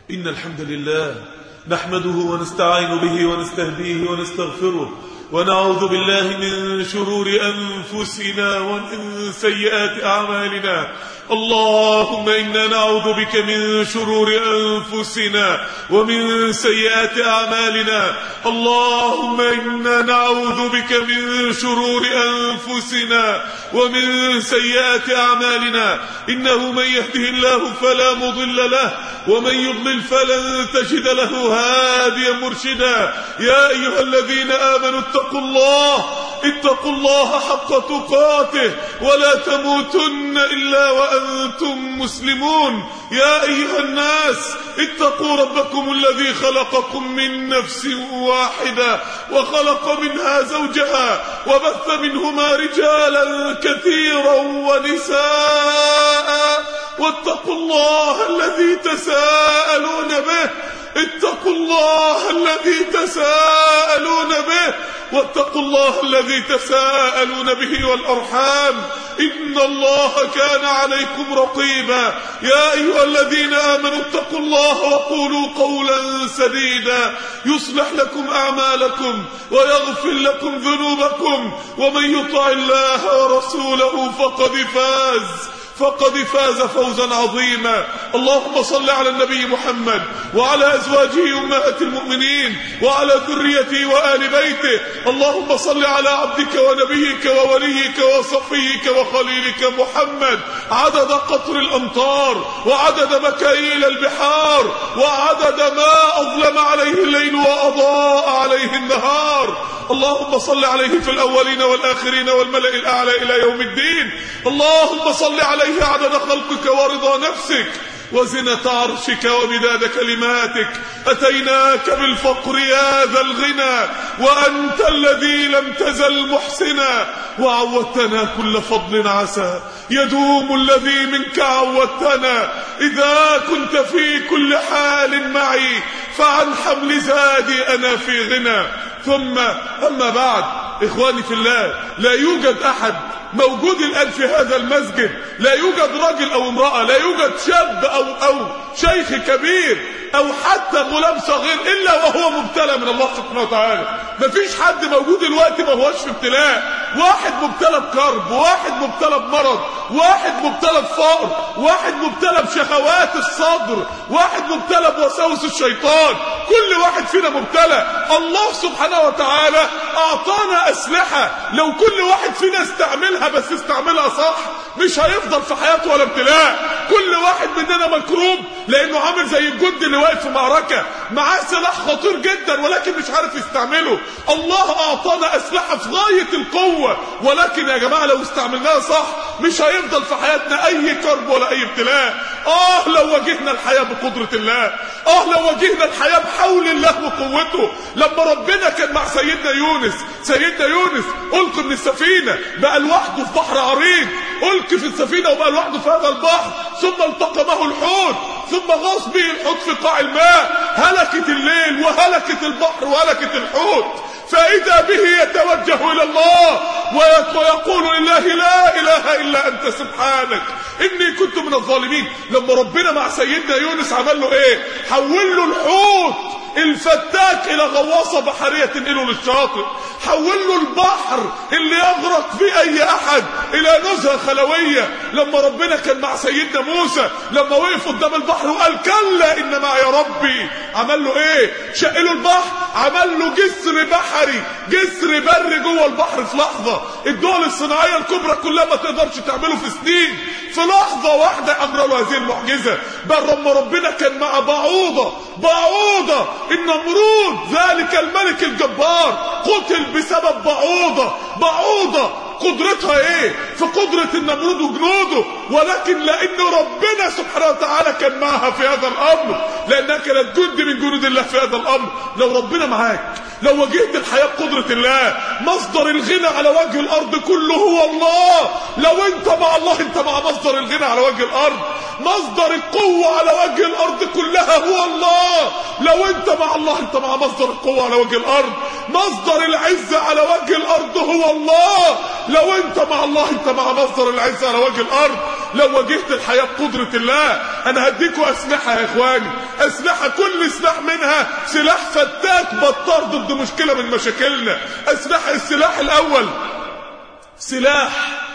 إن الحمد لله نحمده ونستعين به ونستهديه ونستغفره ونعوذ بالله من شرور أنفسنا ومن سيئات أعمالنا اللهم إنا نعوذ بك من شرور أنفسنا ومن سيئات أعمالنا اللهم إنا نعوذ بك من شرور أنفسنا ومن سيئات أعمالنا إنه من يهده الله فلا مضل له ومن يضلل فلن تجد له هاديا مرشدا يا أيها الذين آمنوا اتقوا الله اتقوا الله حق تقاته ولا تموتن إلا وأنتم مسلمون يا أيها الناس اتقوا ربكم الذي خلقكم من نفس واحدة وخلق منها زوجها وبث منهما رجالا كثيرا ونساء واتقوا الله الذي تساءلون به اتقوا الله الذي تساءلون به واتقوا الله الذي تساءلون به والأرحام إن الله كان عليكم رقيبا يا أيها الذين آمنوا اتقوا الله وقولوا قولا سديدا يصلح لكم أعمالكم ويغفر لكم ذنوبكم ومن يطع الله ورسوله فقد فاز فقد فاز فوزا عظيما اللهم صل على النبي محمد وعلى أزواجه أمهات المؤمنين وعلى ذريته وآل بيته اللهم صل على عبدك ونبيك ووليك وصفيك وخليلك محمد عدد قطر الأمطار وعدد مكاييل البحار وعدد ما أظلم عليه الليل وأضاء عليه النهار اللهم صل عليه في الأولين والآخرين والملأ الأعلى إلى يوم الدين اللهم صل عليه عدد خلقك ورضا نفسك وزنة عرشك ومداد كلماتك أتيناك بالفقر يا ذا الغنى وأنت الذي لم تزل محسنا وعودتنا كل فضل عسى يدوم الذي منك عودتنا إذا كنت في كل حال معي فعن حمل زادي أنا في غنى ثم أما بعد إخواني في الله لا يوجد أحد موجود الآن في هذا المسجد لا يوجد رجل أو امرأة لا يوجد شاب أو, أو شيخ كبير أو حتى غلام صغير إلا وهو مبتلى من الله سبحانه وتعالى مفيش حد موجود الوقت ما هوش في ابتلاء واحد مبتلى بكرب واحد مبتلى بمرض واحد مبتلى بفقر واحد مبتلى بشهوات الصدر واحد مبتلى بوساوس الشيطان كل واحد فينا مبتلى الله سبحانه وتعالى أعطانا أسلحة لو كل واحد فينا استعملها بس استعملها صح مش هيفضل في حياته ولا ابتلاء كل واحد مننا مكروب لأنه عامل زي الجند اللي واقف في معركة معاه سلاح خطير جدا ولكن مش عارف يستعمله الله أعطانا أسلحة في غاية القوة ولكن يا جماعة لو استعملناها صح مش هيفضل في حياتنا أي كرب ولا أي ابتلاء آه لو واجهنا الحياة بقدرة الله آه لو واجهنا الحياة بحول الله وقوته لما ربنا كان مع سيدنا يونس سيدنا يونس ألقي من السفينة بقى لوحده في بحر عريض ألقي في السفينة وبقى لوحده في هذا البحر ثم التقمه الحوت ثم غاص به الحوت في قاع الماء هلكت الليل وهلكت البحر وهلكت الحوت فإذا به يتوجه إلى الله ويقول لله لا إله إلا أنت سبحانك إني كنت من الظالمين لما ربنا مع سيدنا يونس عمل له إيه حول له الحوت الفتاك إلى غواصة بحرية تنقله للشاطئ حول له البحر اللي يغرق فيه أي أحد إلى نزهة خلوية لما ربنا كان مع سيدنا موسى لما وقف قدام البحر وقال كلا إن معي ربي عمل له إيه شق له البحر عمل له جسر بحري جسر بري جوه البحر في لحظة الدول الصناعية الكبرى كلها ما تقدرش تعمله في سنين في لحظة واحدة أجرى له هذه المعجزة بل لما ربنا كان مع بعوضة بعوضة النمرود ذلك الملك الجبار قتل بسبب بعوضة بعوضة قدرتها ايه في قدرة النمرود وجنوده ولكن لان ربنا سبحانه وتعالى كان معها في هذا الامر لانها كانت جند من جنود الله في هذا الامر لو ربنا معاك لو واجهت الحياة بقدرة الله مصدر الغنى على وجه الارض كله هو الله لو انت مع الله انت مع مصدر الغنى على وجه الارض مصدر القوة على وجه الارض كلها هو الله لو انت مع الله انت مع مصدر القوة على وجه الارض مصدر العزة على وجه الارض هو الله لو انت مع الله انت مع مصدر العزة على وجه الارض لو واجهت الحياة بقدرة الله انا هديكوا اسلحة يا اخواني اسلحه كل سلاح منها سلاح فتاك بطار ضد مشكله من مشاكلنا اسلحه السلاح الاول سلاح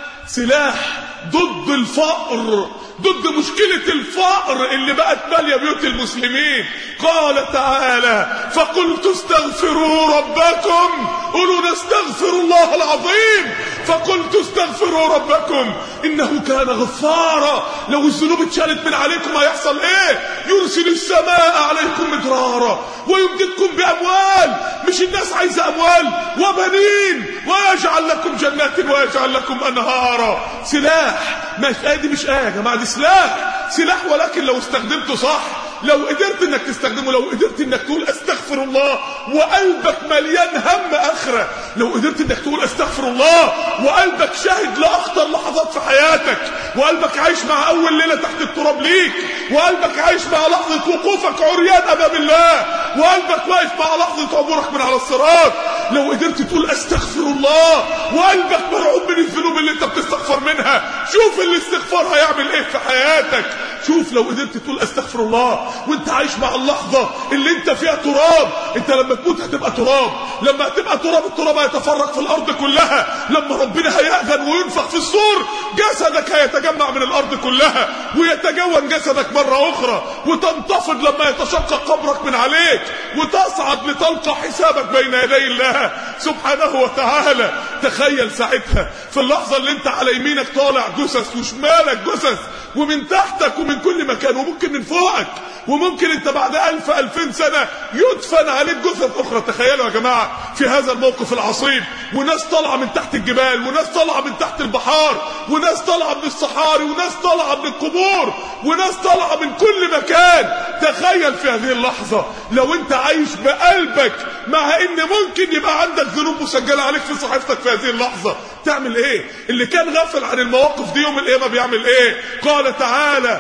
سلاح ضد الفقر ضد مشكلة الفقر اللي بقت مالية بيوت المسلمين قال تعالى فقلت استغفروا ربكم قولوا نستغفر الله العظيم فقلت استغفروا ربكم انه كان غفارا لو الذنوب اتشالت من عليكم هيحصل ايه يرسل السماء عليكم مدرارا ويمددكم باموال مش الناس عايزه اموال وبنين ويجعل لكم جنات ويجعل لكم انهارا سلاح مش آية دي مش آية يا جماعة دي سلاح سلاح ولكن لو استخدمته صح لو قدرت انك تستخدمه لو قدرت انك تقول استغفر الله وقلبك مليان هم اخره لو قدرت انك تقول استغفر الله وقلبك شاهد لاخطر لحظات في حياتك وقلبك عايش مع اول ليله تحت التراب ليك وقلبك عايش مع لحظه وقوفك عريان امام الله وقلبك واقف مع لحظه عبورك من على الصراط لو قدرت تقول استغفر الله وقلبك مرعوب من الذنوب اللي انت بتستغفر منها شوف الاستغفار هيعمل ايه في حياتك شوف لو قدرت تقول استغفر الله وانت عايش مع اللحظة اللي انت فيها تراب انت لما تموت هتبقى تراب لما هتبقى تراب التراب هيتفرق في الارض كلها لما ربنا هيأذن وينفخ في الصور جسدك هيتجمع من الارض كلها ويتجون جسدك مرة اخرى وتنتفض لما يتشقق قبرك من عليك وتصعد لتلقى حسابك بين يدي الله سبحانه وتعالى تخيل ساعتها في اللحظة اللي انت على يمينك طالع جثث وشمالك جثث ومن تحتك ومن كل مكان وممكن من فوقك وممكن انت بعد ألف ألفين سنة يدفن عليك جثث أخرى تخيلوا يا جماعة في هذا الموقف العصيب وناس طالعة من تحت الجبال وناس طالعة من تحت البحار وناس طالعة من الصحاري وناس طالعة من القبور وناس طالعة من كل مكان تخيل في هذه اللحظة لو انت عايش بقلبك مع ان ممكن يبقى عندك ذنوب مسجلة عليك في صحيفتك في هذه اللحظة تعمل ايه اللي كان غافل عن المواقف دي يوم القيامة بيعمل ايه قال تعالى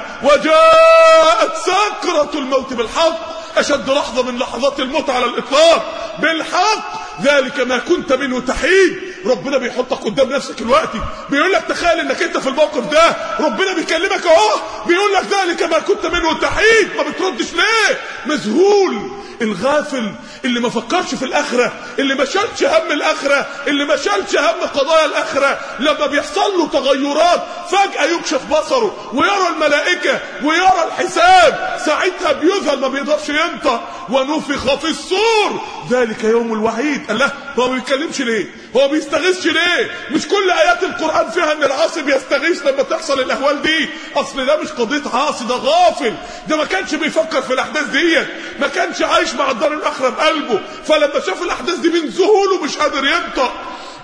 وجاءت سكرة الموت بالحق اشد لحظة من لحظات الموت على الاطلاق بالحق ذلك ما كنت منه تحيد ربنا بيحطك قدام نفسك الوقت بيقول لك تخيل انك انت في الموقف ده ربنا بيكلمك اهو بيقول لك ذلك ما كنت منه تحيد ما بتردش ليه مذهول الغافل اللي ما فكرش في الاخره اللي ما شالش هم الاخره اللي ما شالش هم قضايا الاخره لما بيحصل له تغيرات فجاه يكشف بصره ويرى الملائكه ويرى الحساب ساعتها بيذهل ما بيقدرش ينطق ونفخ في الصور ذلك يوم الوعيد الله هو ما بيتكلمش ليه هو بيستغيثش ليه مش كل ايات القران فيها ان العاصي بيستغيث لما تحصل الاهوال دي اصل ده مش قضيه عاصي ده غافل ده ما كانش بيفكر في الاحداث ديت ما كانش عايش مع الدار الاخره بقلبه فلما شاف الاحداث دي من ذهوله مش قادر ينطق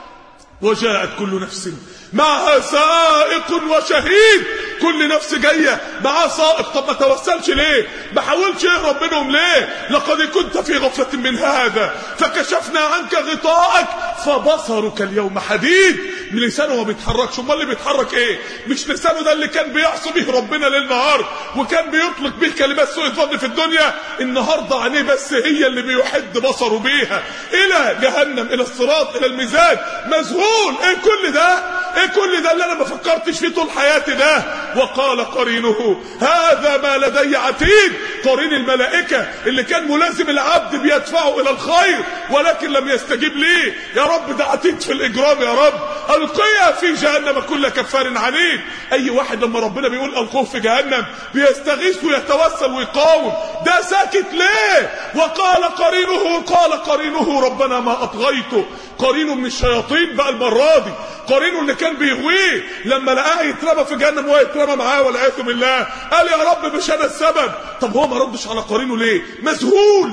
وجاءت كل نفس معها سائق وشهيد كل نفس جاية معاه سائق طب ما توسلش ليه ما حاولش يهرب منهم ليه لقد كنت في غفلة من هذا فكشفنا عنك غطاءك فبصرك اليوم حديد لسانه ما بيتحركش امال اللي بيتحرك ايه مش لسانه ده اللي كان بيعصي به ربنا ليل نهار وكان بيطلق به كلمات سوء الظن في الدنيا النهارده عينيه بس هي اللي بيحد بصره بيها الى جهنم الى الصراط الى الميزان مذهول ايه كل ده ايه كل ده اللي انا ما فكرتش فيه طول حياتي ده وقال قرينه هذا ما لدي عتيد قرين الملائكة اللي كان ملازم العبد بيدفعه الى الخير ولكن لم يستجيب ليه يا رب ده عتيد في الاجرام يا رب القيا في جهنم كل كفار عنيد اي واحد لما ربنا بيقول القوه في جهنم بيستغيث ويتوسل ويقاوم ده ساكت ليه وقال قرينه قال قرينه ربنا ما اطغيته قرينه من الشياطين بقى المره دي قرينه اللي كان بيغويه لما لقاه يترمى في جهنم وهو يترمى معاه والعياذ بالله قال يا رب مش انا السبب طب هو ما ردش على قرينه ليه مذهول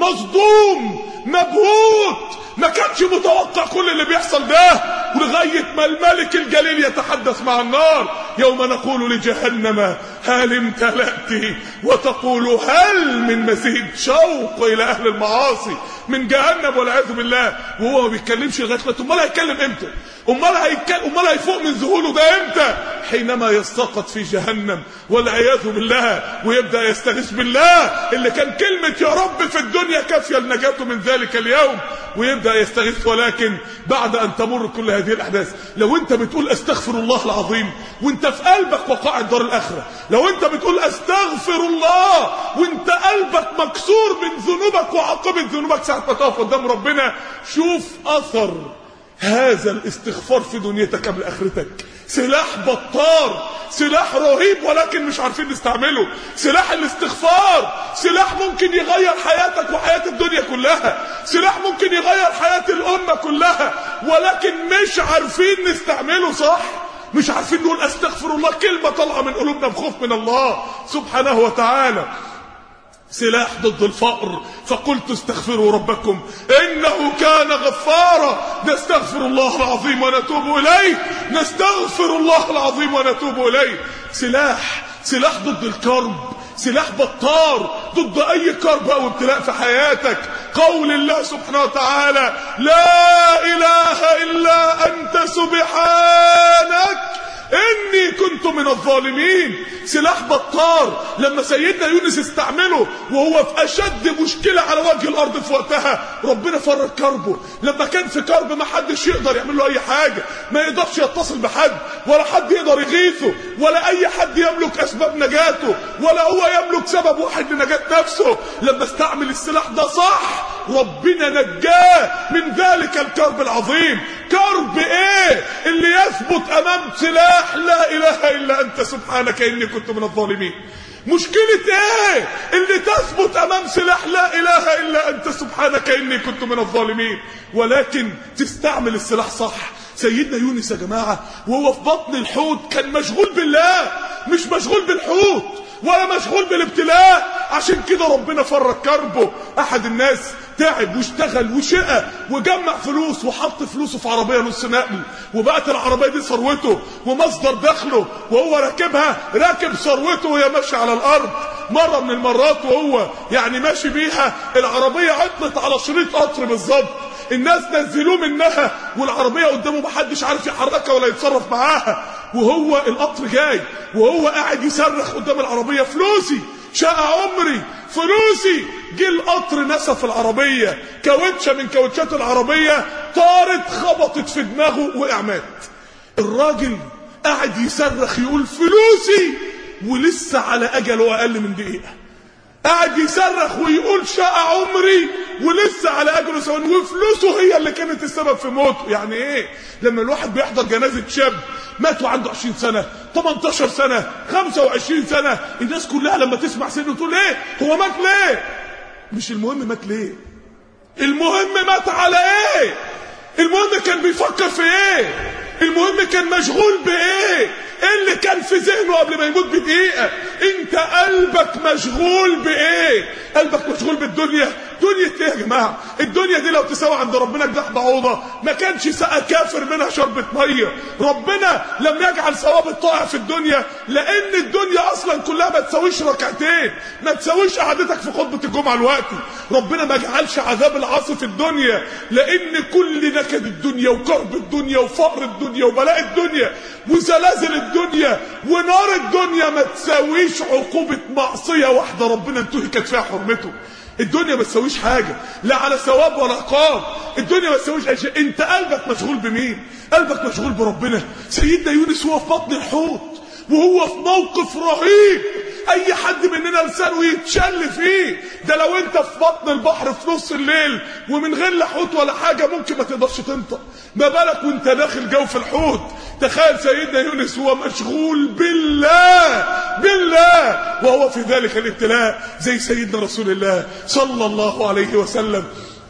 مصدوم مبهوت ما كانش متوقع كل اللي بيحصل ده لغاية ما الملك الجليل يتحدث مع النار يوم نقول لجهنم هل امتلأت وتقول هل من مزيد شوق إلى أهل المعاصي من جهنم والعياذ بالله وهو ما بيتكلمش لغاية دلوقتي امال هيتكلم امتى امال هيتكلم امال هيفوق من ذهوله ده امتى حينما يسقط في جهنم والعياذ بالله ويبدا يستغيث بالله اللي كان كلمه يا رب في الدنيا كافيه لنجاته من ذلك اليوم ويبدا يستغيث ولكن بعد ان تمر كل هذه الاحداث لو انت بتقول استغفر الله العظيم وانت في قلبك وقاع الدار الاخره لو لو انت بتقول استغفر الله وانت قلبك مكسور من ذنوبك وعاقبة ذنوبك ساعة ما تقف قدام ربنا شوف اثر هذا الاستغفار في دنيتك قبل اخرتك سلاح بطار سلاح رهيب ولكن مش عارفين نستعمله سلاح الاستغفار سلاح ممكن يغير حياتك وحياة الدنيا كلها سلاح ممكن يغير حياة الأمة كلها ولكن مش عارفين نستعمله صح مش عارفين نقول استغفر الله كلمة طالعة من قلوبنا بخوف من الله سبحانه وتعالى سلاح ضد الفقر فقلت استغفروا ربكم انه كان غفارا نستغفر الله العظيم ونتوب اليه نستغفر الله العظيم ونتوب اليه سلاح سلاح ضد الكرب سلاح بطار ضد اي كرب او ابتلاء في حياتك قول الله سبحانه وتعالى لا اله الا انت سبحانك اني كنت من الظالمين سلاح بطار لما سيدنا يونس استعمله وهو في اشد مشكله على وجه الارض في وقتها ربنا فرج كربه لما كان في كرب ما حدش يقدر يعمل له اي حاجه ما يقدرش يتصل بحد ولا حد يقدر يغيثه ولا اي حد يملك اسباب نجاته ولا هو يملك سبب واحد لنجاه نفسه لما استعمل السلاح ده صح ربنا نجاه من ذلك الكرب العظيم كرب ايه اللي يثبت امام سلاح لا اله الا انت سبحانك اني كنت من الظالمين مشكلة ايه اللي تثبت امام سلاح لا اله الا انت سبحانك اني كنت من الظالمين ولكن تستعمل السلاح صح سيدنا يونس يا جماعة وهو في بطن الحوت كان مشغول بالله مش مشغول بالحوت ولا مشغول بالابتلاء عشان كده ربنا فرج كربه احد الناس تعب واشتغل وشقى وجمع فلوس وحط فلوسه في عربيه نص نقل وبقت العربيه دي ثروته ومصدر دخله وهو راكبها راكب ثروته وهي ماشيه على الارض مره من المرات وهو يعني ماشي بيها العربيه عطلت على شريط قطر بالظبط الناس نزلوه منها والعربيه قدامه محدش عارف يحركها ولا يتصرف معاها وهو القطر جاي وهو قاعد يصرخ قدام العربيه فلوسي شقى عمري فلوسي جه القطر نسف العربيه كاوتشه من كاوتشات العربيه طارت خبطت في دماغه وقع مات الراجل قاعد يصرخ يقول فلوسي ولسه على اجله اقل من دقيقه قاعد يصرخ ويقول شقى عمري ولسه على اجله ثواني وفلوسه هي اللي كانت السبب في موته يعني ايه لما الواحد بيحضر جنازه شاب مات وعنده 20 سنه 18 سنه 25 سنه الناس كلها لما تسمع سنه تقول ايه هو مات ليه مش المهم مات ليه المهم مات على ايه المهم كان بيفكر في ايه المهم كان مشغول بايه ايه اللي كان في ذهنه قبل ما يموت بدقيقه انت قلبك مشغول بايه قلبك مشغول بالدنيا دنيا ايه يا جماعه الدنيا دي لو تساوي عند ربنا جناح بعوضه ما كانش سقى كافر منها شربة ميه ربنا لم يجعل ثواب الطائع في الدنيا لان الدنيا اصلا كلها ما تساويش ركعتين ما تساويش قعدتك في خطبه الجمعه الوقتي ربنا ما جعلش عذاب العاصي في الدنيا لان كل نكد الدنيا وكرب الدنيا وفقر الدنيا وبلاء الدنيا وزلازل الدنيا ونار الدنيا ما تساويش عقوبه معصيه واحده ربنا انتهكت فيها حرمته الدنيا ما تسويش حاجة لا على ثواب ولا عقاب الدنيا ما تسويش اي شيء انت قلبك مشغول بمين قلبك مشغول بربنا سيدنا يونس هو في بطن الحوت وهو في موقف رهيب اي حد مننا لسانه يتشل فيه ده لو انت في بطن البحر في نص الليل ومن غير لا حوت ولا حاجه ممكن ما تقدرش تنطق ما بالك وانت داخل جو في الحوت تخيل سيدنا يونس هو مشغول بالله بالله وهو في ذلك الابتلاء زي سيدنا رسول الله صلى الله عليه وسلم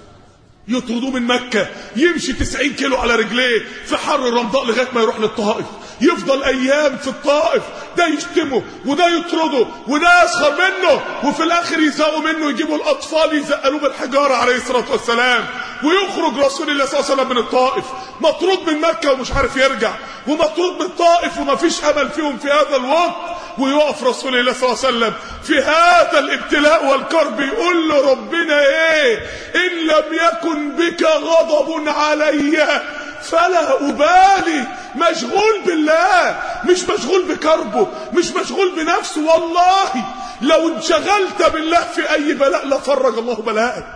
يطردوه من مكة يمشي 90 كيلو على رجليه في حر الرمضاء لغاية ما يروح للطائف يفضل ايام في الطائف ده يشتمه وده يطرده وده يسخر منه وفي الاخر يزقوا منه يجيبوا الاطفال يزقلوه بالحجاره عليه الصلاه والسلام ويخرج رسول الله صلى الله عليه وسلم من الطائف مطرود من مكه ومش عارف يرجع ومطرود من الطائف ومفيش امل فيهم في هذا الوقت ويقف رسول الله صلى الله عليه وسلم في هذا الابتلاء والكرب يقول له ربنا ايه ان لم يكن بك غضب علي فلا أبالي مشغول بالله مش مشغول بكربه مش مشغول بنفسه والله لو انشغلت بالله في أي بلاء لفرج الله بلاءك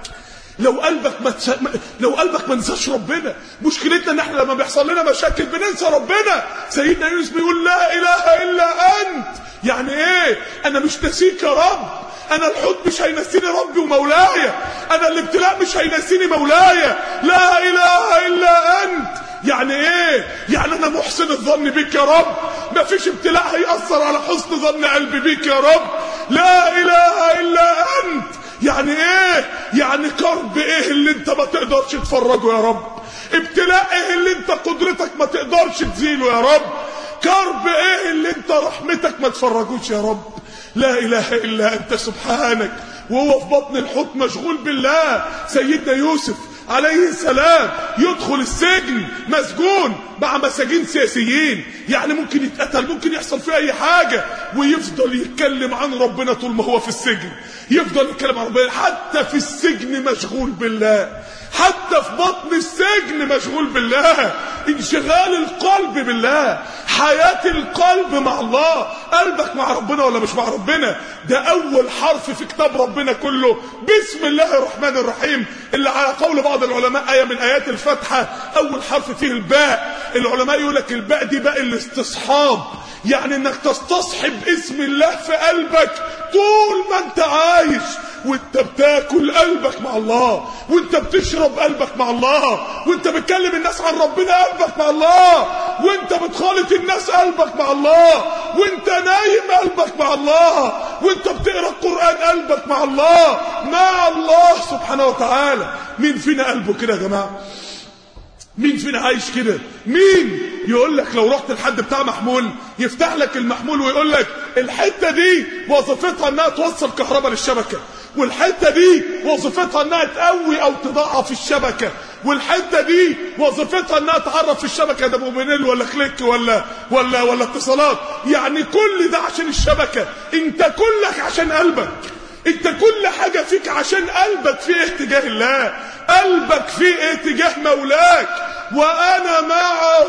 لو قلبك ما تس... لو قلبك ما نساش ربنا مشكلتنا ان احنا لما بيحصل لنا مشاكل بننسى ربنا سيدنا يونس بيقول لا اله الا انت يعني ايه انا مش ناسيك يا رب انا الحوت مش هينسيني ربي ومولاي انا الابتلاء مش هينسيني مولاي لا اله الا انت يعني ايه يعني انا محسن الظن بيك يا رب مفيش ابتلاء هيأثر على حسن ظن قلبي بيك يا رب لا اله الا انت يعني ايه يعني كرب ايه اللي انت ما تقدرش تفرجه يا رب ابتلاء ايه اللي انت قدرتك ما تقدرش تزيله يا رب كرب ايه اللي انت رحمتك ما تفرجوش يا رب لا اله الا انت سبحانك وهو في بطن الحوت مشغول بالله سيدنا يوسف عليه السلام يدخل السجن مسجون مع مساجين سياسيين يعني ممكن يتقتل ممكن يحصل فيه اي حاجة ويفضل يتكلم عن ربنا طول ما هو في السجن يفضل يتكلم عن ربنا حتى في السجن مشغول بالله حتى في بطن السجن مشغول بالله انشغال القلب بالله حياة القلب مع الله قلبك مع ربنا ولا مش مع ربنا ده اول حرف في كتاب ربنا كله بسم الله الرحمن الرحيم اللي على قول بعض العلماء آية من آيات الفاتحة اول حرف فيه الباء العلماء يقول لك الباء دي باء الاستصحاب يعني انك تستصحب اسم الله في قلبك طول ما انت عايش وانت بتاكل قلبك مع الله وانت بتشرب قلبك مع الله وانت بتكلم الناس عن ربنا قلبك مع الله وانت بتخالط الناس قلبك مع الله وانت نايم قلبك مع الله وانت بتقرا القران قلبك مع الله مع الله سبحانه وتعالى مين فينا قلبه كده يا جماعه مين فينا عايش كده مين يقول لك لو رحت لحد بتاع محمول يفتح لك المحمول ويقول لك الحته دي وظيفتها انها توصل كهرباء للشبكه والحته دي وظيفتها انها تقوي او تضعف الشبكه والحته دي وظيفتها انها تعرف في الشبكه ده موبينيل ولا كليك ولا ولا ولا اتصالات يعني كل ده عشان الشبكه انت كلك عشان قلبك انت كل حاجة فيك عشان قلبك فيه اتجاه الله قلبك فيه اتجاه مولاك وانا معه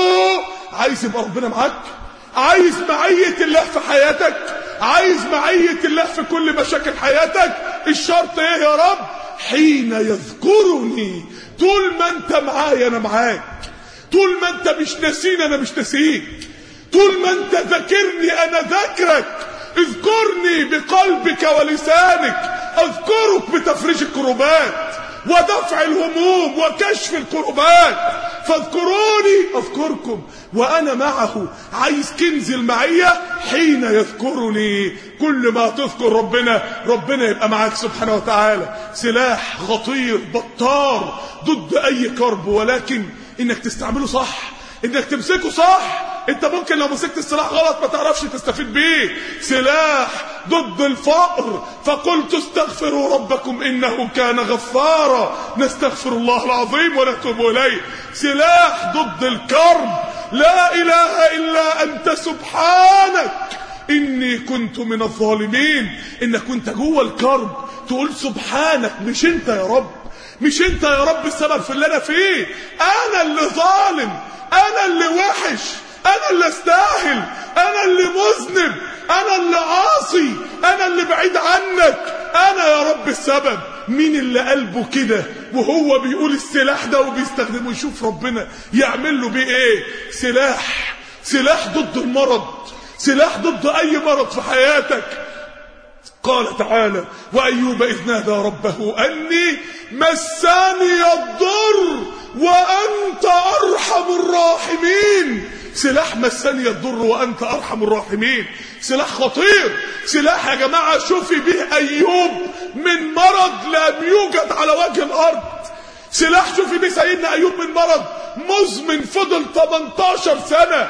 عايز يبقى ربنا معاك عايز معية الله في حياتك عايز معية الله في كل مشاكل حياتك الشرط ايه يا رب حين يذكرني طول ما انت معايا انا معاك طول ما انت مش ناسيني انا مش ناسيك طول ما انت ذاكرني انا ذاكرك اذكرني بقلبك ولسانك اذكرك بتفريج الكروبات ودفع الهموم وكشف الكروبات فاذكروني اذكركم وانا معه عايز كنز المعية حين يذكرني كل ما تذكر ربنا ربنا يبقى معاك سبحانه وتعالى سلاح خطير بطار ضد اي كرب ولكن انك تستعمله صح انك تمسكه صح انت ممكن لو مسكت السلاح غلط ما تعرفش تستفيد بيه سلاح ضد الفقر فقلت استغفروا ربكم انه كان غفارا نستغفر الله العظيم ونتوب اليه سلاح ضد الكرب لا اله الا انت سبحانك اني كنت من الظالمين انك كنت جوه الكرب تقول سبحانك مش انت يا رب مش انت يا رب السبب في اللي انا فيه انا اللي ظالم انا اللي وحش انا اللي استاهل انا اللي مذنب انا اللي عاصي انا اللي بعيد عنك انا يا رب السبب مين اللي قلبه كده وهو بيقول السلاح ده وبيستخدمه يشوف ربنا يعمل له بيه ايه سلاح سلاح ضد المرض سلاح ضد اي مرض في حياتك قال تعالى وأيوب إذ نادى ربه أني مساني الضر وأنت أرحم الراحمين سلاح مسني الضر وأنت أرحم الراحمين سلاح خطير سلاح يا جماعة شوفي به أيوب من مرض لم يوجد على وجه الأرض سلاح شوفي به سيدنا أيوب من مرض مزمن فضل 18 سنة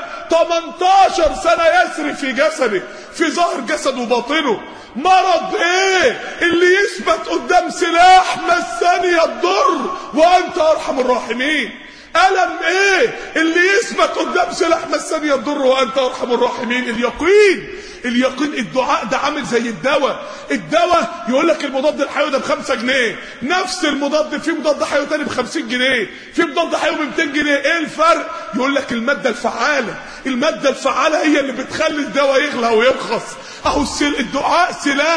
18 سنة يسري في جسده في ظهر جسده وباطنه مرض ايه اللي يثبت قدام سلاح مسني الضر وانت ارحم الراحمين ألم ايه اللي يثبت قدام سلاح مسني الضر وانت ارحم الراحمين اليقين اليقين الدعاء ده عامل زي الدواء الدواء يقول لك المضاد الحيوي ده بخمسة جنيه نفس المضاد في مضاد حيوي تاني بخمسين جنيه في مضاد حيوي بمتين جنيه ايه الفرق يقول لك المادة الفعالة المادة الفعالة هي اللي بتخلي الدواء يغلى ويرخص اهو الدعاء سلاح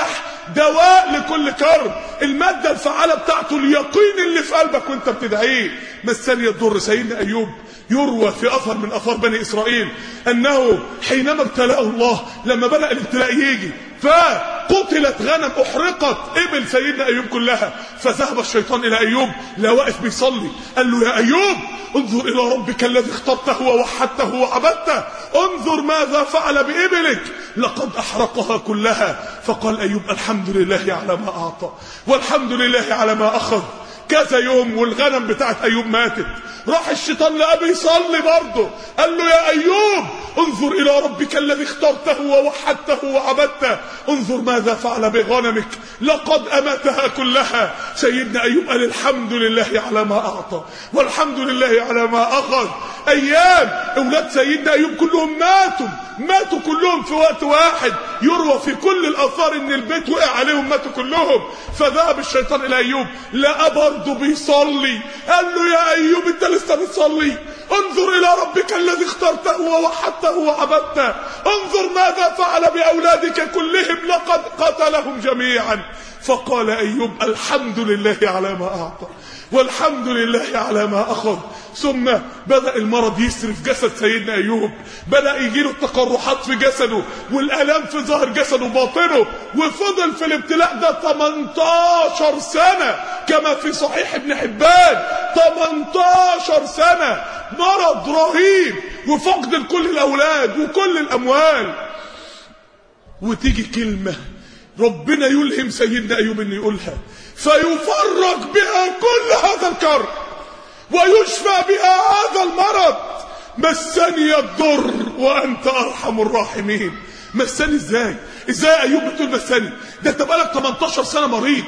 دواء لكل كرب المادة الفعالة بتاعته اليقين اللي في قلبك وانت بتدعيه مسني الضر سيدنا أيوب يروى في أثر من أثار بني إسرائيل أنه حينما ابتلاه الله لما بدأ الابتلاء يجي فقتلت غنم أحرقت إبل سيدنا أيوب كلها فذهب الشيطان إلى أيوب لا واقف بيصلي قال له يا أيوب انظر إلى ربك الذي اخترته ووحدته وعبدته انظر ماذا فعل بإبلك لقد أحرقها كلها فقال أيوب الحمد لله على ما أعطى والحمد لله على ما أخذ كذا يوم والغنم بتاعت أيوب ماتت راح الشيطان لقى بيصلي برضه قال له يا أيوب انظر إلى ربك الذي اخترته ووحدته وعبدته انظر ماذا فعل بغنمك لقد أماتها كلها سيدنا أيوب قال الحمد لله على ما أعطى والحمد لله على ما أخذ أيام أولاد سيدنا أيوب كلهم ماتوا ماتوا كلهم في وقت واحد يروى في كل الآثار إن البيت وقع عليهم ماتوا كلهم فذهب الشيطان إلى أيوب لقى برضه بيصلي قال له يا أيوب أنت لسه بتصلي انظر إلى ربك الذي اخترته ووحدته وعبدته انظر ماذا فعل بأولادك كلهم لقد قتلهم جميعا فقال أيوب الحمد لله على ما أعطى والحمد لله على ما أخذ ثم بدأ المرض يسري في جسد سيدنا أيوب بدأ يجيله التقرحات في جسده والآلام في ظهر جسده وباطنه وفضل في الابتلاء ده 18 سنة كما في صحيح ابن حبان 18 سنة مرض رهيب وفقد لكل الأولاد وكل الأموال وتيجي كلمة ربنا يلهم سيدنا أيوب أن يقولها فيفرج بها كل هذا الكرب ويشفى بها هذا المرض مسني الضر وأنت أرحم الراحمين مسني ازاي ازاي ايوب بتقول مسني ده انت بقالك 18 سنه مريض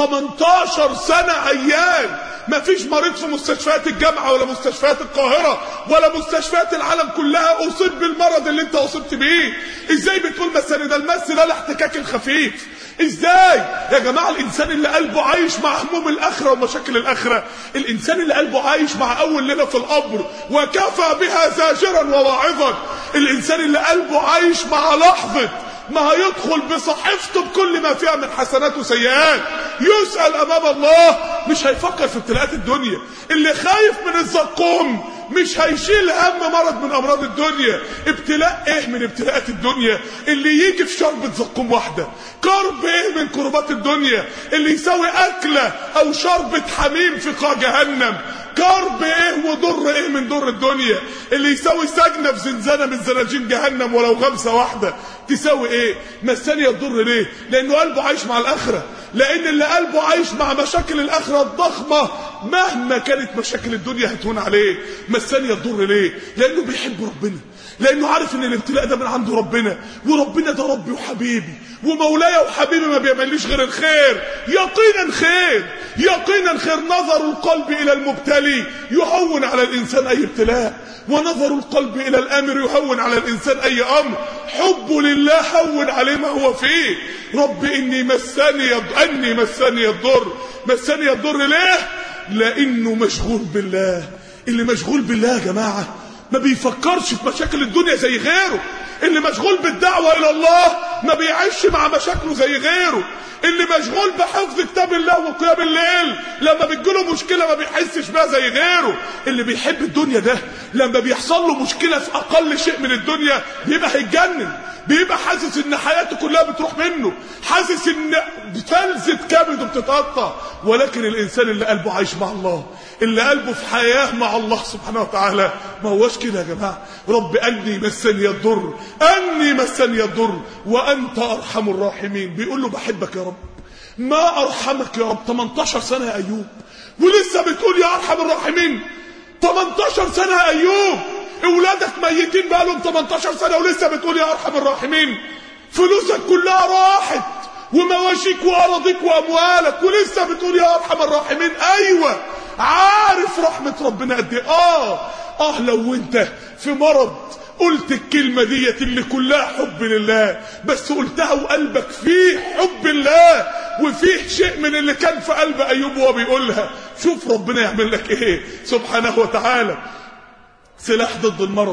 18 سنه عيان ما فيش مريض في مستشفيات الجامعه ولا مستشفيات القاهره ولا مستشفيات العالم كلها اصيب بالمرض اللي انت اصبت بيه ازاي بتقول مسني ده المس ده الاحتكاك الخفيف ازاي يا جماعه الانسان اللي قلبه عايش مع هموم الاخره ومشاكل الاخره الانسان اللي قلبه عايش مع اول ليله في القبر وكفى بها زاجرا وواعظا الانسان اللي قلبه عايش مع لحظه ما هيدخل بصحيفته بكل ما فيها من حسنات وسيئات يسأل أمام الله مش هيفكر في ابتلاءات الدنيا اللي خايف من الزقوم مش هيشيل هم مرض من أمراض الدنيا ابتلاء ايه من ابتلاءات الدنيا اللي يجي في شربة زقوم واحدة كرب ايه من كربات الدنيا اللي يساوي أكلة أو شربة حميم في قاع جهنم كرب ايه وضر ايه من ضر الدنيا اللي يساوي سجنة في زنزانة من زناجين جهنم ولو غمسة واحدة تساوي ايه مساني الضر ليه لانه قلبه عايش مع الاخرة لان اللي قلبه عايش مع مشاكل الاخرة الضخمة مهما كانت مشاكل الدنيا هتهون عليه مساني الضر ليه لانه بيحب ربنا لانه عارف ان الابتلاء ده من عند ربنا وربنا ده ربي وحبيبي ومولاي وحبيبي ما بيعمليش غير الخير يقينا خير يقينا خير نظر القلب الى المبتلي يهون على الانسان اي ابتلاء ونظر القلب الى الامر يهون على الانسان اي امر حبه لله هون عليه ما هو فيه رب اني مسني اني مسني الضر مسني الضر ليه لانه مشغول بالله اللي مشغول بالله يا جماعه ما بيفكرش في مشاكل الدنيا زي غيره اللي مشغول بالدعوة إلى الله ما بيعيش مع مشاكله زي غيره اللي مشغول بحفظ كتاب الله وقيام الليل لما بتجيله مشكلة ما بيحسش بها زي غيره اللي بيحب الدنيا ده لما بيحصل له مشكلة في أقل شيء من الدنيا بيبقى هيتجنن بيبقى حاسس ان حياته كلها بتروح منه حاسس ان فلذة كبده بتتقطع ولكن الانسان اللي قلبه عايش مع الله اللي قلبه في حياة مع الله سبحانه وتعالى ما هوش كده يا جماعة رب أني مسني الضر أني مسني الضر وأنت أرحم الراحمين بيقول له بحبك يا رب ما أرحمك يا رب 18 سنة يا أيوب ولسه بتقول يا أرحم الراحمين 18 سنة يا أيوب اولادك ميتين بقالهم 18 سنة ولسه بتقول يا أرحم الراحمين فلوسك كلها راحت ومواشيك وأراضيك وأموالك ولسه بتقول يا أرحم الراحمين أيوة عارف رحمة ربنا قد ايه اه اه لو انت في مرض قلت الكلمة ديت اللي كلها حب لله بس قلتها وقلبك فيه حب الله وفيه شيء من اللي كان في قلب أيوب وهو بيقولها شوف ربنا يعمل لك ايه سبحانه وتعالى سلاح ضد المرض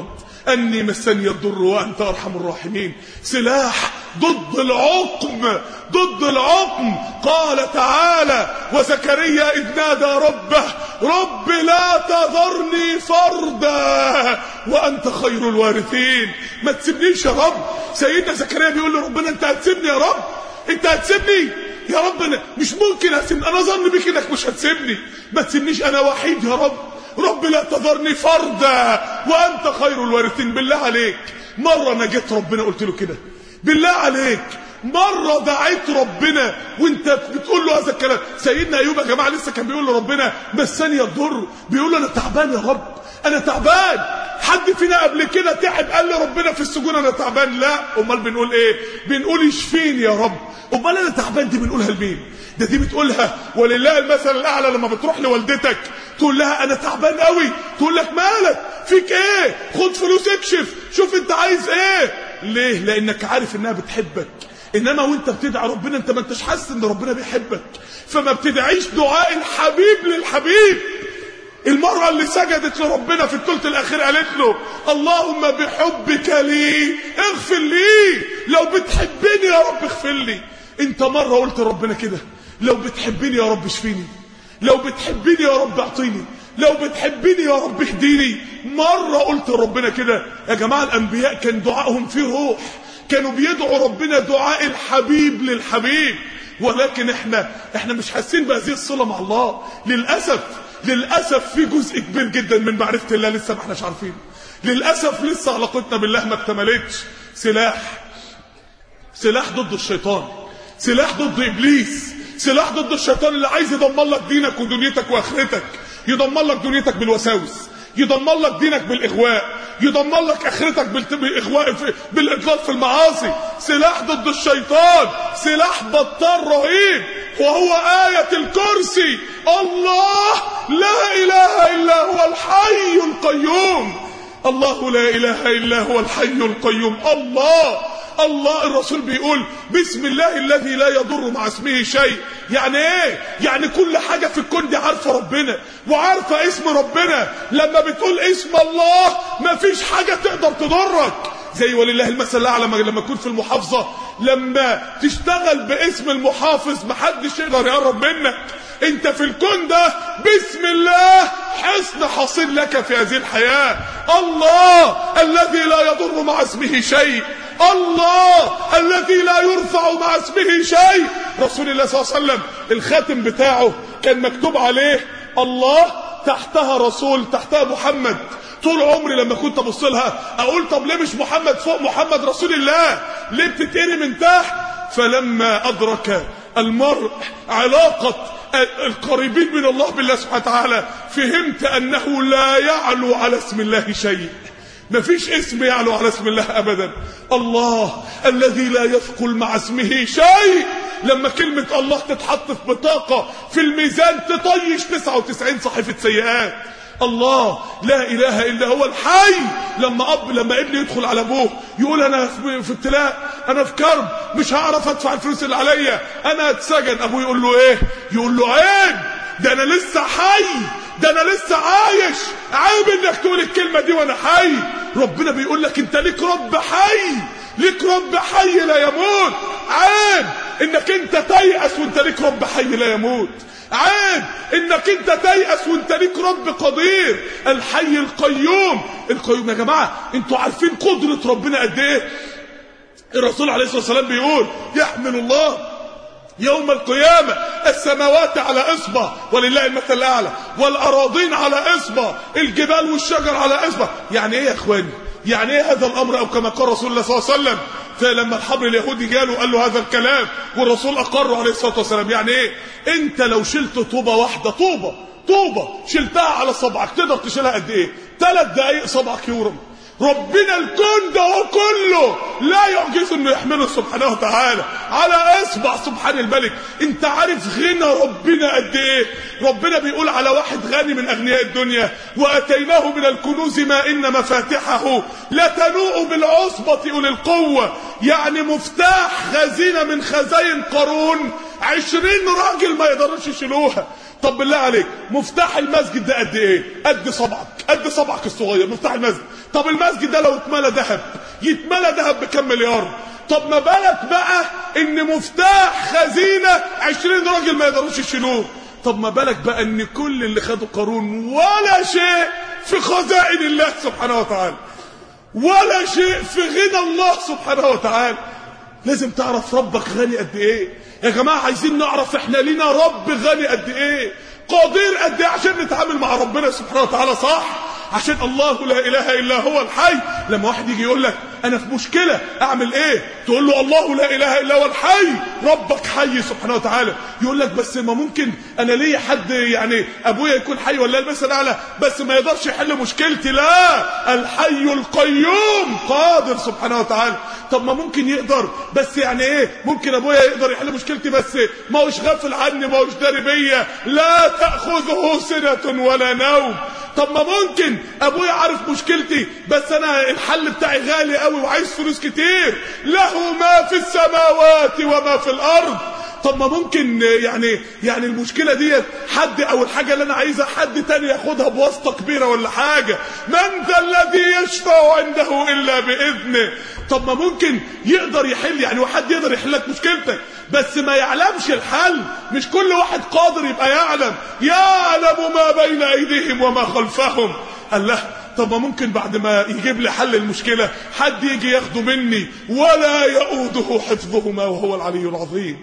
أني مسني الضر وأنت أرحم الراحمين سلاح ضد العقم ضد العقم قال تعالى وزكريا إذ نادى ربه رب لا تذرني فردا وأنت خير الوارثين ما تسيبنيش يا رب سيدنا زكريا بيقول لربنا أنت هتسيبني يا رب أنت هتسيبني يا رب أنا مش ممكن هسيبني أنا ظن بك إنك مش هتسيبني ما تسيبنيش أنا وحيد يا رب رب لا تذرني فردا وأنت خير الوارثين بالله عليك مرة أنا جيت ربنا قلت له كده بالله عليك مرة دعيت ربنا وانت بتقول له هذا الكلام سيدنا ايوب يا جماعة لسه كان بيقول لربنا مسني الضر بيقول له انا تعبان يا رب انا تعبان حد فينا قبل كده تعب قال لربنا في السجون انا تعبان لا امال بنقول ايه بنقول اشفيني يا رب امال انا تعبان دي بنقولها لمين ده دي بتقولها ولله المثل الاعلى لما بتروح لوالدتك تقول لها انا تعبان قوي تقول لك مالك فيك ايه خد فلوس اكشف شوف انت عايز ايه ليه لانك عارف انها بتحبك انما وانت بتدعي ربنا انت ما انتش حاسس ان ربنا بيحبك فما بتدعيش دعاء الحبيب للحبيب المرة اللي سجدت لربنا في الثلث الأخير قالت له اللهم بحبك لي اغفر لي لو بتحبني يا رب اغفر لي انت مرة قلت ربنا كده لو بتحبني يا رب اشفيني لو بتحبني يا رب اعطيني لو بتحبني يا رب اهديني مرة قلت ربنا كده يا جماعة الأنبياء كان دعائهم فيه روح كانوا بيدعوا ربنا دعاء الحبيب للحبيب ولكن احنا احنا مش حاسين بهذه الصلة مع الله للأسف للأسف في جزء كبير جدا من معرفة الله لسه ما احناش عارفين للأسف لسه علاقتنا بالله ما اكتملتش سلاح سلاح ضد الشيطان سلاح ضد إبليس سلاح ضد الشيطان اللي عايز يدمر لك دينك ودنيتك وآخرتك يدمر لك دنيتك بالوساوس يدمر لك دينك بالإغواء يدمر لك آخرتك بالإغواء في بالإضلال في المعاصي سلاح ضد الشيطان سلاح بطال رهيب وهو آية الكرسي الله لا إله إلا هو الحي القيوم الله لا إله إلا هو الحي القيوم الله الله الرسول بيقول بسم الله الذي لا يضر مع اسمه شيء يعني ايه يعني كل حاجة في الكون دي عارفة ربنا وعارفة اسم ربنا لما بتقول اسم الله مفيش حاجة تقدر تضرك زي ولله المثل الاعلى لما تكون في المحافظة لما تشتغل باسم المحافظ محدش يقدر يقرب منك انت في الكون ده بسم الله حسن حصيل لك في هذه الحياة الله الذي لا يضر مع اسمه شيء الله الذي لا يرفع مع اسمه شيء رسول الله صلى الله عليه وسلم الخاتم بتاعه كان مكتوب عليه الله تحتها رسول تحتها محمد طول عمري لما كنت ابص لها اقول طب ليه مش محمد فوق محمد رسول الله ليه بتتقري من تحت فلما ادرك المرء علاقة القريبين من الله بالله سبحانه وتعالى فهمت انه لا يعلو على اسم الله شيء مفيش اسم يعلو على اسم الله ابدا الله الذي لا يثقل مع اسمه شيء لما كلمة الله تتحط في بطاقة في الميزان تطيش 99 صحيفة سيئات الله لا اله الا هو الحي لما اب لما ابني يدخل على ابوه يقول انا في ابتلاء انا في كرب مش هعرف ادفع الفلوس اللي عليا انا اتسجن ابوه يقول له ايه يقول له عيب ده انا لسه حي ده انا لسه عايش عيب انك تقول الكلمه دي وانا حي ربنا بيقول لك انت ليك رب حي ليك رب حي لا يموت عيب انك انت تيأس وانت ليك رب حي لا يموت عيب انك انت تيأس وانت ليك رب قدير الحي القيوم القيوم يا جماعة انتوا عارفين قدرة ربنا قد ايه الرسول عليه الصلاة والسلام بيقول يحمل الله يوم القيامة السماوات على إصبع ولله المثل الأعلى والأراضين على إصبع الجبال والشجر على إصبع يعني إيه يا إخواني يعني إيه هذا الأمر أو كما قال رسول الله صلى الله عليه وسلم فلما الحبر اليهودي جاله قال له هذا الكلام والرسول أقره عليه الصلاة والسلام يعني إيه أنت لو شلت طوبة واحدة طوبة طوبة شلتها على صبعك تقدر تشيلها قد إيه ثلاث دقايق صبعك يورم ربنا الكون ده كله لا يعجز انه يحمله سبحانه وتعالى على اصبع سبحان الملك انت عارف غنى ربنا قد ايه ربنا بيقول على واحد غني من اغنياء الدنيا واتيناه من الكنوز ما ان مفاتحه لتنوء بالعصبة اولي القوة يعني مفتاح خزينة من خزاين قارون عشرين راجل ما يقدروش يشيلوها طب بالله عليك مفتاح المسجد ده قد ايه قد صبعك قد صبعك الصغير مفتاح المسجد طب المسجد ده لو اتملى ذهب يتملى ذهب بكم مليار طب ما بالك بقى ان مفتاح خزينة عشرين راجل ما يقدروش يشيلوه طب ما بالك بقى ان كل اللي خدوا قارون ولا شيء في خزائن الله سبحانه وتعالى ولا شيء في غنى الله سبحانه وتعالى لازم تعرف ربك غني قد ايه يا جماعة عايزين نعرف احنا لينا رب غني قد ايه قادر قد ايه عشان نتعامل مع ربنا سبحانه وتعالى صح عشان الله لا اله الا هو الحي لما واحد يجي يقول لك انا في مشكله اعمل ايه تقول له الله لا اله الا هو الحي ربك حي سبحانه وتعالى يقول لك بس ما ممكن انا ليا حد يعني ابويا يكون حي ولا المثل اعلى بس ما يقدرش يحل مشكلتي لا الحي القيوم قادر سبحانه وتعالى طب ما ممكن يقدر بس يعني ايه ممكن ابويا يقدر يحل مشكلتي بس ما هوش غافل عني ما هوش داري بيا لا تاخذه سنه ولا نوم طب ما ممكن ابويا عارف مشكلتي بس انا الحل بتاعي غالي قوي وعايز فلوس كتير له ما في السماوات وما في الارض طب ما ممكن يعني يعني المشكله ديت حد او الحاجه اللي انا عايزها حد تاني ياخدها بواسطه كبيره ولا حاجه من ذا الذي يشفع عنده الا باذنه طب ما ممكن يقدر يحل يعني واحد يقدر يحل لك مشكلتك بس ما يعلمش الحل مش كل واحد قادر يبقى يعلم يعلم ما بين ايديهم وما خلفهم الله طب ما ممكن بعد ما يجيب لي حل المشكلة حد يجي ياخده مني ولا يؤوده حفظهما وهو العلي العظيم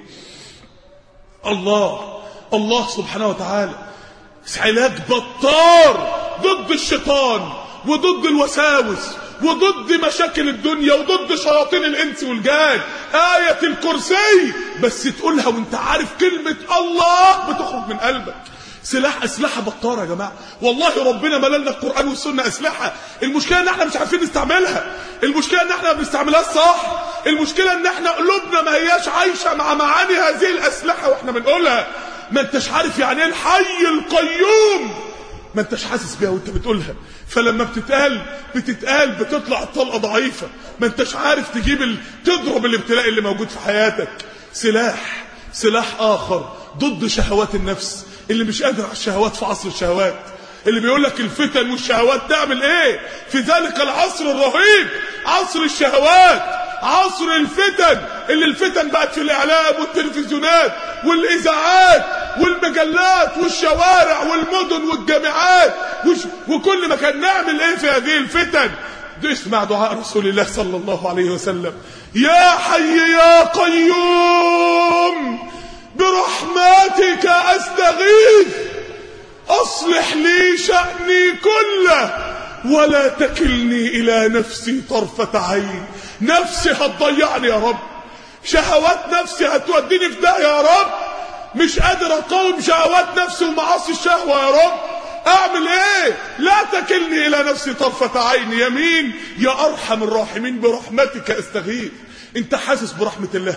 الله الله سبحانه وتعالى علاج بطار ضد الشيطان وضد الوساوس وضد مشاكل الدنيا وضد شياطين الانس والجان آية الكرسي بس تقولها وانت عارف كلمة الله بتخرج من قلبك سلاح اسلحه بطاره يا جماعه والله ربنا مللنا القران والسنه اسلحه المشكله ان احنا مش عارفين نستعملها المشكله ان احنا ما بنستعملهاش صح المشكله ان احنا قلوبنا ما هياش عايشه مع معاني هذه الاسلحه واحنا بنقولها ما انتش عارف يعني ايه الحي القيوم ما انتش حاسس بيها وانت بتقولها فلما بتتقال بتتقال بتطلع الطلقه ضعيفه ما انتش عارف تجيب ال... تضرب الابتلاء اللي موجود في حياتك سلاح سلاح اخر ضد شهوات النفس اللي مش قادر على الشهوات في عصر الشهوات اللي بيقول لك الفتن والشهوات تعمل ايه في ذلك العصر الرهيب عصر الشهوات عصر الفتن اللي الفتن بقت في الاعلام والتلفزيونات والاذاعات والمجلات والشوارع والمدن والجامعات وش وكل مكان نعمل ايه في هذه الفتن اسمع دعاء رسول الله صلى الله عليه وسلم يا حي يا قيوم برحمتك استغيث اصلح لي شأني كله ولا تكلني الى نفسي طرفة عين نفسي هتضيعني يا رب شهوات نفسي هتوديني في ده يا رب مش قادر اقاوم شهوات نفسي ومعاصي الشهوة يا رب اعمل ايه لا تكلني الى نفسي طرفة عين يمين يا ارحم الراحمين برحمتك استغيث انت حاسس برحمة الله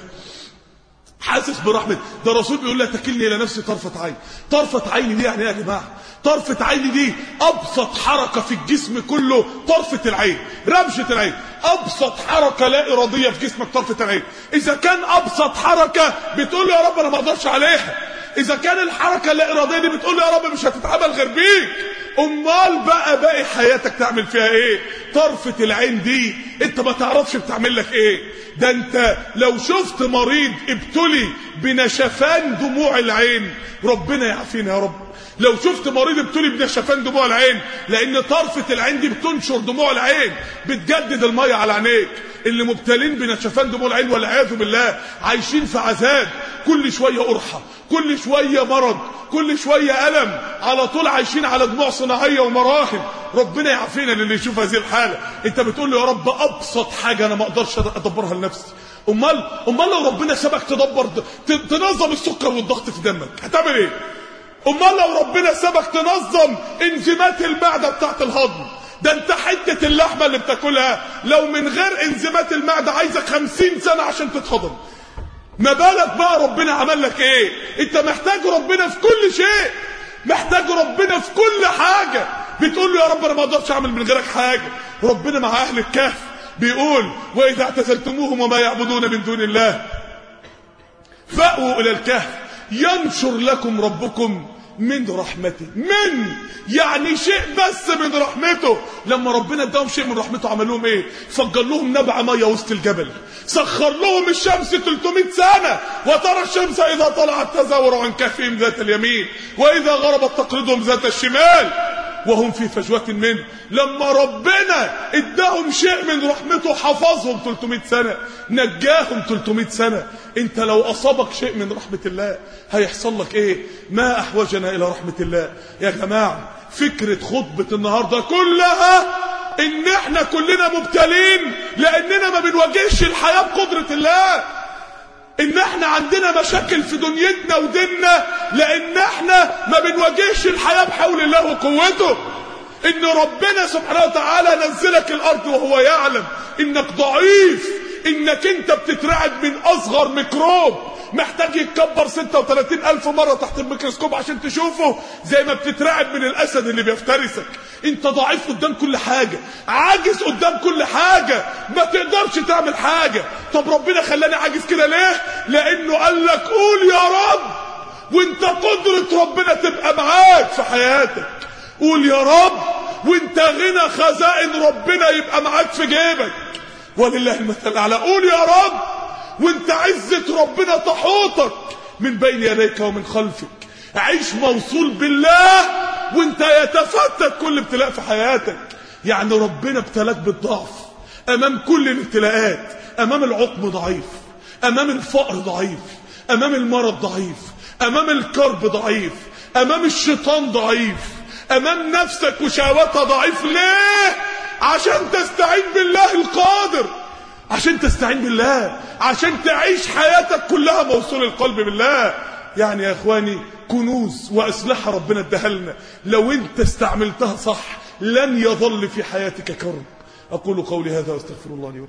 حاسس برحمة ده الرسول بيقول لا تكلني الى نفسي طرفة عين طرفة عين دي يعني ايه يا جماعة طرفة عين دي ابسط حركة في الجسم كله طرفة العين رمشة العين ابسط حركة لا ارادية في جسمك طرفة العين اذا كان ابسط حركة بتقول يا رب انا ما اقدرش عليها اذا كان الحركة اللا ارادية دي بتقول يا رب مش هتتعمل غير بيك امال بقى باقي حياتك تعمل فيها ايه طرفة العين دي انت ما تعرفش بتعمل لك ايه ده انت لو شفت مريض ابتلي بنشفان دموع العين ربنا يعافينا يا رب لو شفت مريض ابتلي بنشفان دموع العين لان طرفة العين دي بتنشر دموع العين بتجدد المية على عينيك اللي مبتلين بنشفان دموع العين والعياذ بالله عايشين في عذاب كل شوية قرحة كل شوية مرض كل شوية ألم على طول عايشين على دموع صناعية ومراهم ربنا يعافينا للي يشوف هذه الحالة انت بتقول له يا رب أبسط حاجة أنا ما أقدرش أدبرها لنفسي امال امال لو ربنا سابك تدبر تنظم السكر والضغط في دمك هتعمل ايه امال لو ربنا سابك تنظم انزيمات المعده بتاعت الهضم ده انت حته اللحمه اللي بتاكلها لو من غير انزيمات المعده عايزك خمسين سنه عشان تتهضم ما بالك بقى ربنا عمل لك ايه انت محتاج ربنا في كل شيء محتاج ربنا في كل حاجه بتقول له يا رب انا ما اقدرش اعمل من غيرك حاجه ربنا مع اهل الكهف بيقول واذا اعتزلتموهم وما يعبدون من دون الله فأووا الى الكهف ينشر لكم ربكم من رحمته من يعني شيء بس من رحمته لما ربنا اداهم شيء من رحمته عمل لهم ايه فجر لهم نبع ميه وسط الجبل سخر لهم الشمس 300 سنه وترى الشمس اذا طلعت تزاور عن كهفهم ذات اليمين واذا غربت تقرضهم ذات الشمال وهم في فجوة منه لما ربنا اداهم شيء من رحمته حفظهم 300 سنة نجاهم 300 سنة انت لو اصابك شيء من رحمة الله هيحصل لك ايه ما احوجنا الى رحمة الله يا جماعة فكرة خطبة النهاردة كلها ان احنا كلنا مبتلين لاننا ما بنواجهش الحياة بقدرة الله ان احنا عندنا مشاكل في دنيتنا وديننا لان احنا ما بنواجهش الحياة بحول الله وقوته ان ربنا سبحانه وتعالى نزلك الارض وهو يعلم انك ضعيف انك انت بتترعب من اصغر ميكروب محتاج يتكبر 36 ألف مرة تحت الميكروسكوب عشان تشوفه زي ما بتترعب من الأسد اللي بيفترسك انت ضعيف قدام كل حاجة عاجز قدام كل حاجة ما تقدرش تعمل حاجة طب ربنا خلاني عاجز كده ليه لأنه قال لك قول يا رب وانت قدرة ربنا تبقى معاك في حياتك قول يا رب وانت غنى خزائن ربنا يبقى معاك في جيبك ولله المثل الأعلى قول يا رب وانت عزة ربنا تحوطك من بين يديك ومن خلفك عيش موصول بالله وانت يتفتت كل ابتلاء في حياتك يعني ربنا ابتلاك بالضعف امام كل الابتلاءات امام العقم ضعيف امام الفقر ضعيف امام المرض ضعيف امام الكرب ضعيف امام الشيطان ضعيف امام نفسك وشهواتها ضعيف ليه عشان تستعين بالله القادر عشان تستعين بالله عشان تعيش حياتك كلها موصول القلب بالله يعني يا اخواني كنوز واسلحه ربنا اداها لنا لو انت استعملتها صح لن يظل في حياتك كرب اقول قولي هذا واستغفر الله لي ولكم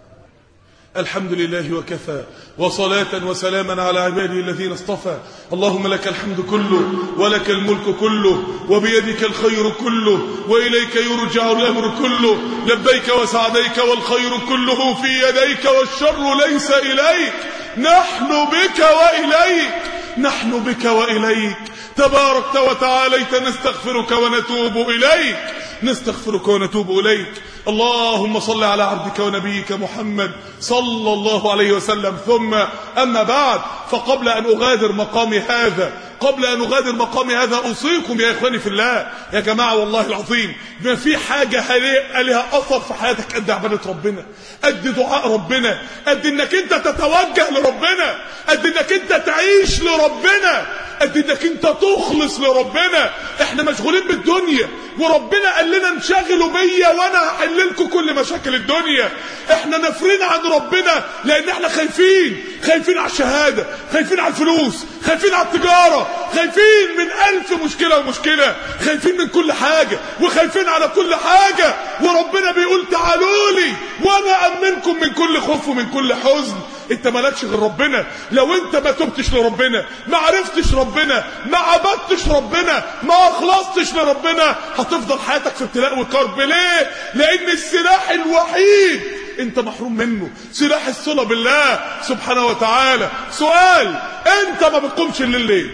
الحمد لله وكفى وصلاة وسلاما على عباده الذين اصطفى اللهم لك الحمد كله ولك الملك كله وبيدك الخير كله وإليك يرجع الأمر كله لبيك وسعديك والخير كله في يديك والشر ليس إليك نحن بك وإليك نحن بك وإليك تباركت وتعاليت نستغفرك ونتوب إليك نستغفرك ونتوب إليك اللهم صل على عبدك ونبيك محمد صلى الله عليه وسلم ثم أما بعد فقبل أن أغادر مقامي هذا قبل أن أغادر مقامي هذا أوصيكم يا إخواني في الله يا جماعة والله العظيم ما في حاجة لها أثر في حياتك قد عبادة ربنا قد دعاء ربنا قد إنك أنت تتوجه لربنا قد إنك أنت تعيش لربنا قد إنك أنت تخلص لربنا إحنا مشغولين بالدنيا وربنا قال لنا انشغلوا بيا وأنا هحل لكم كل مشاكل الدنيا إحنا نفرين عن ربنا لأن إحنا خايفين خايفين على الشهادة خايفين على الفلوس خايفين على التجارة خايفين من ألف مشكلة ومشكلة خايفين من كل حاجة وخايفين على كل حاجة وربنا بيقول تعالوا لي وأنا أمنكم من كل خوف ومن كل حزن انت مالكش غير ربنا لو انت ما تبتش لربنا ما عرفتش ربنا ما عبدتش ربنا ما اخلصتش لربنا هتفضل حياتك في ابتلاء وكرب ليه لان السلاح الوحيد انت محروم منه سلاح الصلة بالله سبحانه وتعالى سؤال انت ما بتقومش الليل ليه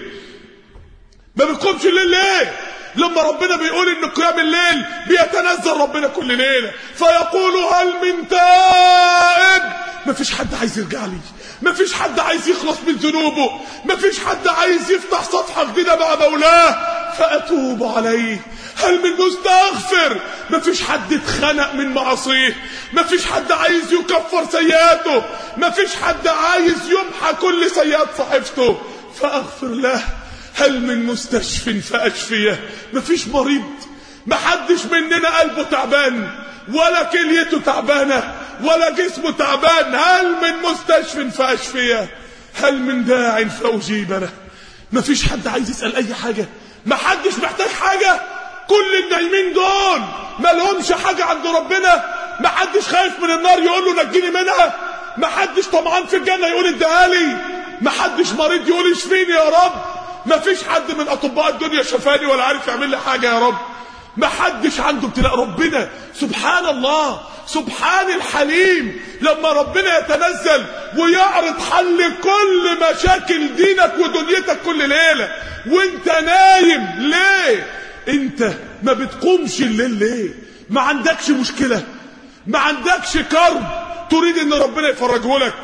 ما بتقومش الليل ليه لما ربنا بيقول ان قيام الليل بيتنزل ربنا كل ليله فيقول هل من تائب مفيش حد عايز يرجع لي مفيش حد عايز يخلص من ذنوبه مفيش حد عايز يفتح صفحه جديده مع مولاه فاتوب عليه هل من مستغفر مفيش حد اتخنق من معاصيه مفيش حد عايز يكفر سيئاته مفيش حد عايز يمحى كل سيئات صحيفته فاغفر له هل من مستشف فاشفيه مفيش مريض محدش مننا قلبه تعبان ولا كليته تعبانه ولا جسمه تعبان هل من مستشف فاشفيه هل من داع فاجيب له مفيش حد عايز يسال اي حاجه محدش محتاج حاجه كل النايمين دول ما لهمش حاجه عند ربنا محدش خايف من النار يقول له نجيني منها محدش طمعان في الجنه يقول اديها لي محدش مريض يقول اشفيني يا رب مفيش حد من اطباء الدنيا شفاني ولا عارف يعمل لي حاجه يا رب محدش عنده ابتلاء ربنا سبحان الله سبحان الحليم لما ربنا يتنزل ويعرض حل كل مشاكل دينك ودنيتك كل ليلة وانت نايم ليه انت ما بتقومش الليل ليه ما عندكش مشكلة ما عندكش كرب تريد ان ربنا يفرجه لك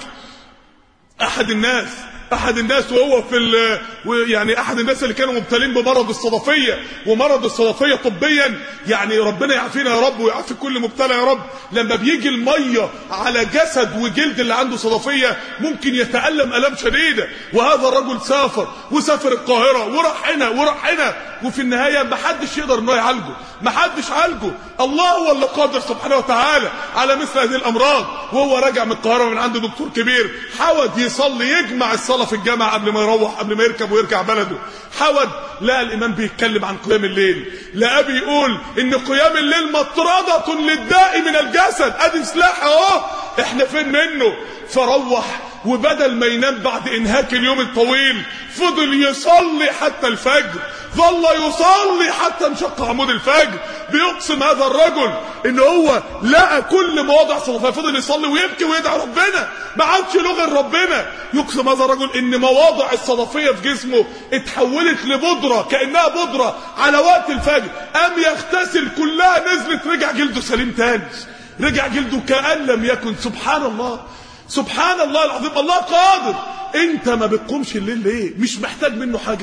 احد الناس احد الناس وهو في ال يعني احد الناس اللي كانوا مبتلين بمرض الصدفيه ومرض الصدفيه طبيا يعني ربنا يعافينا يا رب ويعافي كل مبتلى يا رب لما بيجي الميه على جسد وجلد اللي عنده صدفيه ممكن يتالم الام شديده وهذا الرجل سافر وسافر القاهره وراح هنا وراح هنا وفي النهايه ما حدش يقدر انه يعالجه ما حدش عالجه الله هو اللي قادر سبحانه وتعالى على مثل هذه الامراض وهو راجع من القاهره من عند دكتور كبير حاول يصلي يجمع الصلاه في الجامعه قبل ما يروح قبل ما يركب ويرجع بلده حاول لقى الامام بيتكلم عن قيام الليل لقى بيقول ان قيام الليل مطرده للداء من الجسد ادي سلاح اهو احنا فين منه فروح وبدل ما ينام بعد انهاك اليوم الطويل فضل يصلي حتى الفجر ظل يصلي حتى انشق عمود الفجر بيقسم هذا الرجل ان هو لقى كل مواضع صدفه فضل يصلي ويبكي ويدعي ربنا ما عادش له غير ربنا يقسم هذا الرجل ان مواضع الصدفيه في جسمه اتحولت لبودره كانها بودره على وقت الفجر قام يغتسل كلها نزلت رجع جلده سليم تاني رجع جلده كان لم يكن سبحان الله سبحان الله العظيم الله قادر انت ما بتقومش الليل ليه مش محتاج منه حاجه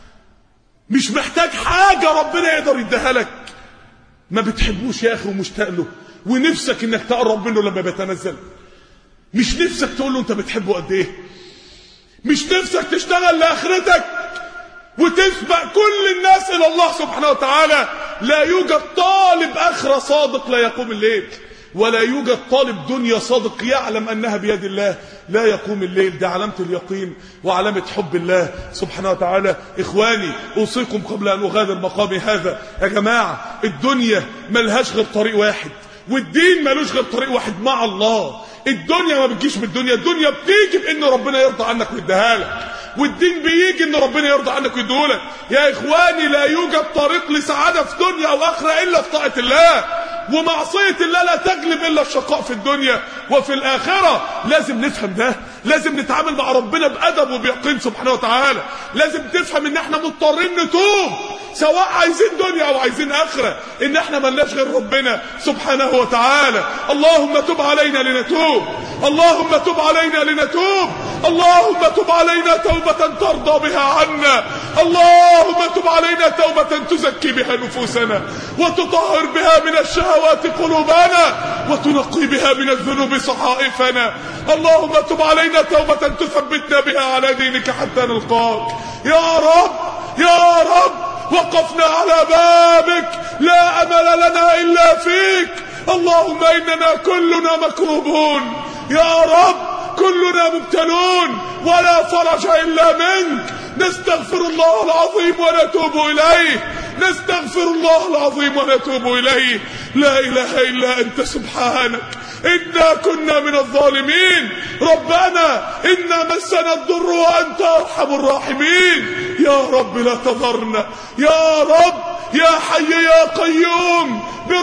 مش محتاج حاجة ربنا يقدر يديها لك ما بتحبوش يا أخي ومشتاق له ونفسك إنك تقرب منه لما بيتنزل مش نفسك تقول له أنت بتحبه قد إيه مش نفسك تشتغل لآخرتك وتسبق كل الناس إلى الله سبحانه وتعالى لا يوجد طالب آخرة صادق لا يقوم الليل ولا يوجد طالب دنيا صادق يعلم أنها بيد الله لا يقوم الليل ده علامة اليقين وعلامة حب الله سبحانه وتعالى إخواني أوصيكم قبل أن أغادر مقامي هذا يا جماعة الدنيا ملهاش غير طريق واحد والدين ملوش غير طريق واحد مع الله الدنيا ما بتجيش بالدنيا الدنيا بتيجي بان ربنا يرضى عنك ويديها لك والدين بيجي ان ربنا يرضى عنك ويديهولك يا اخواني لا يوجد طريق لسعاده في دنيا او اخره الا في طاعه الله ومعصيه الله لا تغلب الا الشقاء في الدنيا وفي الاخره لازم نفهم ده لازم نتعامل مع ربنا بادب وبيقين سبحانه وتعالى لازم تفهم ان احنا مضطرين نتوب سواء عايزين دنيا او عايزين اخره ان احنا ملناش غير ربنا سبحانه وتعالى اللهم تب علينا لنتوب اللهم تب علينا لنتوب اللهم تب علينا توبة ترضى بها عنا اللهم تب علينا توبة تزكي بها نفوسنا وتطهر بها من الشهوات قلوبنا وتنقي بها من الذنوب صحائفنا اللهم تب علينا توبة تثبتنا بها على دينك حتى نلقاك يا رب يا رب وقفنا على بابك لا امل لنا الا فيك اللهم اننا كلنا مكروبون يا رب كلنا مبتلون ولا فرج الا منك نستغفر الله العظيم ونتوب اليه نستغفر الله العظيم ونتوب اليه لا اله الا انت سبحانك إنا كنا من الظالمين ربنا إنا مسنا الضر وأنت أرحم الراحمين يا رب لا تذرنا يا رب يا حي يا قيوم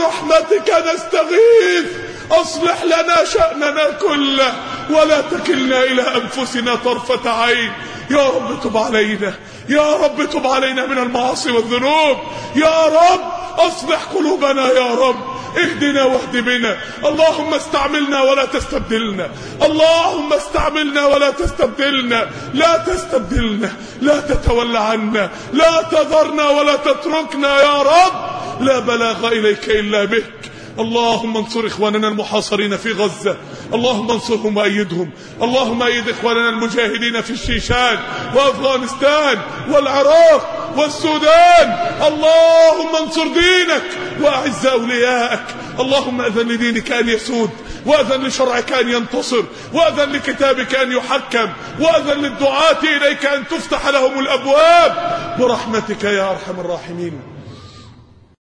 برحمتك نستغيث أصلح لنا شأننا كله ولا تكلنا إلى أنفسنا طرفة عين يا رب تب علينا يا رب تب علينا من المعاصي والذنوب يا رب أصلح قلوبنا يا رب اهدنا واهد بنا اللهم استعملنا ولا تستبدلنا اللهم استعملنا ولا تستبدلنا لا تستبدلنا لا تتولى عنا لا تذرنا ولا تتركنا يا رب لا بلاغ إليك إلا بك اللهم انصر إخواننا المحاصرين في غزة اللهم انصرهم وأيدهم اللهم أيد إخواننا المجاهدين في الشيشان وأفغانستان والعراق والسودان اللهم انصر دينك وأعز أولياءك اللهم أذن لدينك أن يسود وأذن لشرعك أن ينتصر وأذن لكتابك أن يحكم وأذن للدعاة إليك أن تفتح لهم الأبواب برحمتك يا أرحم الراحمين